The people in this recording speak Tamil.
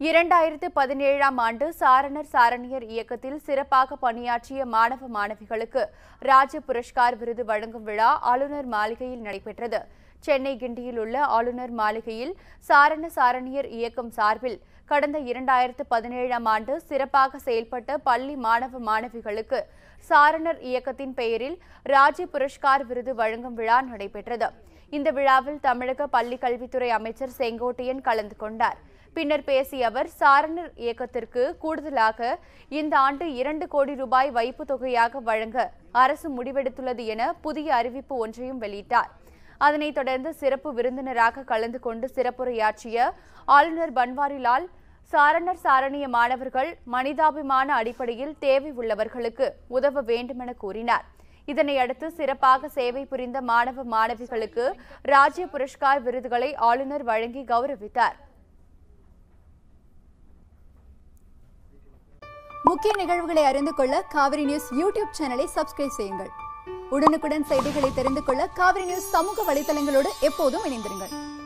இரண்டாயிரத்து பதினேழாம் ஆண்டு சாரணர் சாரணியர் இயக்கத்தில் சிறப்பாக பணியாற்றிய மாணவ மாணவிகளுக்கு ராஜ்ய புரஸ்கார் விருது வழங்கும் விழா ஆளுநர் மாளிகையில் நடைபெற்றது சென்னை கிண்டியில் உள்ள ஆளுநர் மாளிகையில் சாரண சாரணியர் இயக்கம் சார்பில் கடந்த இரண்டாயிரத்து பதினேழாம் ஆண்டு சிறப்பாக செயல்பட்ட பள்ளி மாணவ மாணவிகளுக்கு சாரணர் இயக்கத்தின் பெயரில் ராஜ்ய புரஸ்கார் விருது வழங்கும் விழா நடைபெற்றது இந்த விழாவில் தமிழக பள்ளிக் கல்வித்துறை அமைச்சர் செங்கோட்டையன் கலந்து கொண்டார் பின்னர் பேசிய அவர் சாரணர் இயக்கத்திற்கு கூடுதலாக இந்த ஆண்டு இரண்டு கோடி ரூபாய் வைப்பு தொகையாக வழங்க அரசு முடிவெடுத்துள்ளது என புதிய அறிவிப்பு ஒன்றையும் வெளியிட்டார் அதனைத் தொடர்ந்து சிறப்பு விருந்தினராக கலந்து கொண்டு சிறப்புரையாற்றிய ஆளுநர் பன்வாரிலால் சாரணர் சாரணிய மாணவர்கள் மனிதாபிமான அடிப்படையில் தேவை உள்ளவர்களுக்கு உதவ வேண்டுமென கூறினார் இதனையடுத்து சிறப்பாக சேவை புரிந்த மாணவ மாணவிகளுக்கு ராஜ்ய புரஸ்கார் விருதுகளை ஆளுநர் வழங்கி கௌரவித்தார் முக்கிய நிகழ்வுகளை அறிந்து கொள்ள காவிரி நியூஸ் யூடியூப் சேனலை சப்ஸ்கிரைப் செய்யுங்கள் உடனுக்குடன் செய்திகளை தெரிந்து கொள்ள காவிரி நியூஸ் சமூக வலைதளங்களோடு எப்போதும் இணைந்திருங்கள்